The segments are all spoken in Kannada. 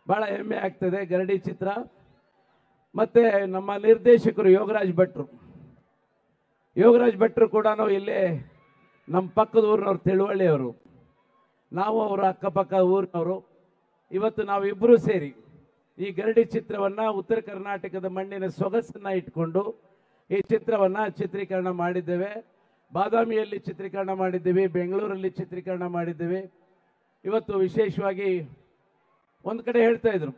ಬಹಳ ಹೆಮ್ಮೆ ಆಗ್ತದೆ ಗರಡಿ ಚಿತ್ರ ಮತ್ತೆ ನಮ್ಮ ನಿರ್ದೇಶಕರು ಯೋಗರಾಜ್ ಭಟ್ರು ಯೋಗರಾಜ್ ಭಟ್ರು ಕೂಡ ಇಲ್ಲೇ ನಮ್ಮ ಪಕ್ಕದ ಊರಿನವ್ರು ತಿಳುವಳ್ಳಿಯವರು ನಾವು ಅವರ ಅಕ್ಕಪಕ್ಕ ಊರಿನವರು ಇವತ್ತು ನಾವಿಬ್ಬರೂ ಸೇರಿ ಈ ಗರಡಿ ಚಿತ್ರವನ್ನು ಉತ್ತರ ಕರ್ನಾಟಕದ ಮಣ್ಣಿನ ಸೊಗಸನ್ನು ಇಟ್ಕೊಂಡು ಈ ಚಿತ್ರವನ್ನು ಚಿತ್ರೀಕರಣ ಮಾಡಿದ್ದೇವೆ ಬಾದಾಮಿಯಲ್ಲಿ ಚಿತ್ರೀಕರಣ ಮಾಡಿದ್ದೀವಿ ಬೆಂಗಳೂರಲ್ಲಿ ಚಿತ್ರೀಕರಣ ಮಾಡಿದ್ದೀವಿ ಇವತ್ತು ವಿಶೇಷವಾಗಿ ಒಂದು ಕಡೆ ಹೇಳ್ತಾ ಇದ್ರು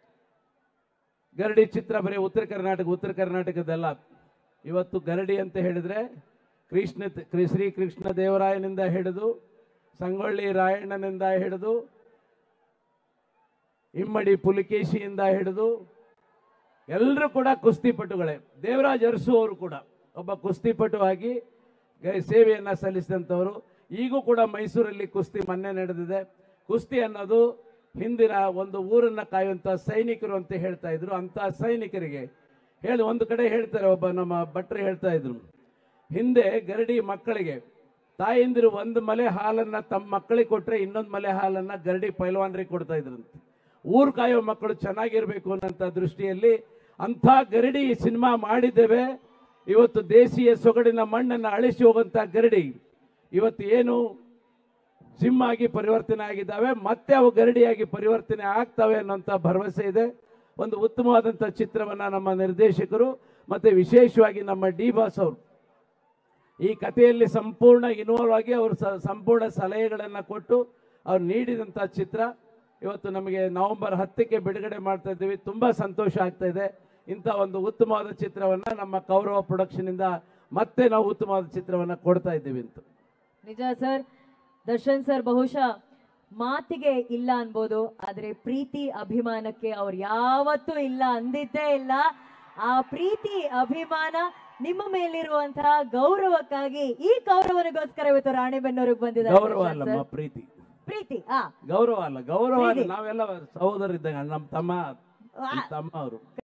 ಗರಡಿ ಚಿತ್ರ ಬರೀ ಉತ್ತರ ಕರ್ನಾಟಕ ಉತ್ತರ ಕರ್ನಾಟಕದಲ್ಲ ಇವತ್ತು ಗರಡಿ ಅಂತ ಹೇಳಿದ್ರೆ ಕೃಷ್ಣ ಕೃ- ಶ್ರೀ ಕೃಷ್ಣ ದೇವರಾಯನಿಂದ ಹಿಡಿದು ಸಂಗೊಳ್ಳಿ ರಾಯಣ್ಣನಿಂದ ಹಿಡಿದು ಇಮ್ಮಡಿ ಪುಲಿಕೇಶಿಯಿಂದ ಹಿಡಿದು ಎಲ್ಲರೂ ಕೂಡ ಕುಸ್ತಿಪಟುಗಳೇ ದೇವರಾಜ್ ಅರಸು ಅವರು ಕೂಡ ಒಬ್ಬ ಕುಸ್ತಿಪಟು ಆಗಿ ಗ- ಸೇವೆಯನ್ನ ಸಲ್ಲಿಸಿದಂಥವರು ಈಗೂ ಕೂಡ ಮೈಸೂರಲ್ಲಿ ಕುಸ್ತಿ ಮೊನ್ನೆ ನಡೆದಿದೆ ಕುಸ್ತಿ ಅನ್ನೋದು ಹಿಂದಿನ ಒಂದು ಊರನ್ನ ಕಾಯುವಂಥ ಸೈನಿಕರು ಅಂತ ಹೇಳ್ತಾ ಇದ್ರು ಅಂತ ಸೈನಿಕರಿಗೆ ಹೇಳಿ ಒಂದು ಕಡೆ ಹೇಳ್ತಾರೆ ಒಬ್ಬ ನಮ್ಮ ಭಟ್ರು ಹೇಳ್ತಾ ಇದ್ರು ಹಿಂದೆ ಗರಡಿ ಮಕ್ಕಳಿಗೆ ತಾಯಂದಿರು ಒಂದು ಮಲೆ ಹಾಲನ್ನ ತಮ್ಮ ಮಕ್ಕಳಿಗೆ ಕೊಟ್ರೆ ಇನ್ನೊಂದು ಮಲೆ ಹಾಲನ್ನ ಗರಡಿ ಪೈಲ್ವಾನ್ರಿಗೆ ಕೊಡ್ತಾ ಇದ್ರಂತೆ ಊರು ಕಾಯೋ ಮಕ್ಕಳು ಚೆನ್ನಾಗಿರ್ಬೇಕು ಅನ್ನೋಂಥ ದೃಷ್ಟಿಯಲ್ಲಿ ಅಂಥ ಗರಡಿ ಈ ಸಿನಿಮಾ ಮಾಡಿದ್ದೇವೆ ಇವತ್ತು ದೇಶೀಯ ಸೊಗಡಿನ ಮಣ್ಣನ್ನು ಅಳಿಸಿ ಹೋಗುವಂಥ ಗರಡಿ ಇವತ್ತು ಏನು ಸಿಂಹ ಆಗಿ ಪರಿವರ್ತನೆ ಆಗಿದ್ದಾವೆ ಮತ್ತೆ ಅವು ಗರಡಿಯಾಗಿ ಪರಿವರ್ತನೆ ಆಗ್ತವೆ ಅನ್ನೋಂಥ ಭರವಸೆ ಇದೆ ಒಂದು ಉತ್ತಮವಾದಂಥ ಚಿತ್ರವನ್ನು ನಮ್ಮ ನಿರ್ದೇಶಕರು ಮತ್ತೆ ವಿಶೇಷವಾಗಿ ನಮ್ಮ ಡಿ ಬಾಸ್ ಅವರು ಈ ಕಥೆಯಲ್ಲಿ ಸಂಪೂರ್ಣ ಇನ್ವಾಲ್ವ್ ಆಗಿ ಅವರು ಸ- ಸಂಪೂರ್ಣ ಸಲಹೆಗಳನ್ನು ಕೊಟ್ಟು ಅವ್ರು ನೀಡಿದಂಥ ಚಿತ್ರ ಇವತ್ತು ನಮಗೆ ನವೆಂಬರ್ ಹತ್ತಕ್ಕೆ ಬಿಡುಗಡೆ ಮಾಡ್ತಾ ಇದ್ದೀವಿ ತುಂಬ ಸಂತೋಷ ಆಗ್ತಾ ಇದೆ ಇಂಥ ಒಂದು ಉತ್ತಮವಾದ ಚಿತ್ರವನ್ನು ನಮ್ಮ ಕೌರವ ಪ್ರೊಡಕ್ಷನಿಂದ ಮತ್ತೆ ನಾವು ಉತ್ತಮವಾದ ಚಿತ್ರವನ್ನು ಕೊಡ್ತಾ ಇದ್ದೀವಿ ಅಂತ ನಿಜ ಸರ್ ದರ್ಶನ್ ಸರ್ ಬಹುಶಃ ಮಾತಿಗೆ ಇಲ್ಲ ಅನ್ಬೋದು ಆದ್ರೆ ಪ್ರೀತಿ ಅಭಿಮಾನಕ್ಕೆ ಅವ್ರು ಯಾವತ್ತೂ ಇಲ್ಲ ಅಂದಿದ್ದೇ ಇಲ್ಲ ಆ ಪ್ರೀತಿ ಅಭಿಮಾನ ನಿಮ್ಮ ಮೇಲಿರುವಂತಹ ಗೌರವಕ್ಕಾಗಿ ಈ ಗೌರವನಿಗೋಸ್ಕರ ಇವತ್ತು ರಾಣೆಬೆನ್ನೂರಿಗೆ ಬಂದಿದ್ದಾರೆ ಗೌರವ ದರ್ಶನ್ ಅಲ್ಲಮ್ಮ ಸರ್. ಪ್ರೀತಿ ಪ್ರೀತಿ ಆ ಗೌರವ ಅಲ್ಲ ಗೌರವ ಅಲ್ಲ ಪ್ರೀತಿ. ನಾವೆಲ್ಲ ಸಹೋದರ ಇದ್ದಂಗೆ ನಮ್ಮ ತಮ್ಮ ಆ. ನಮ್ಮ ತಮ್ಮ ಅವರು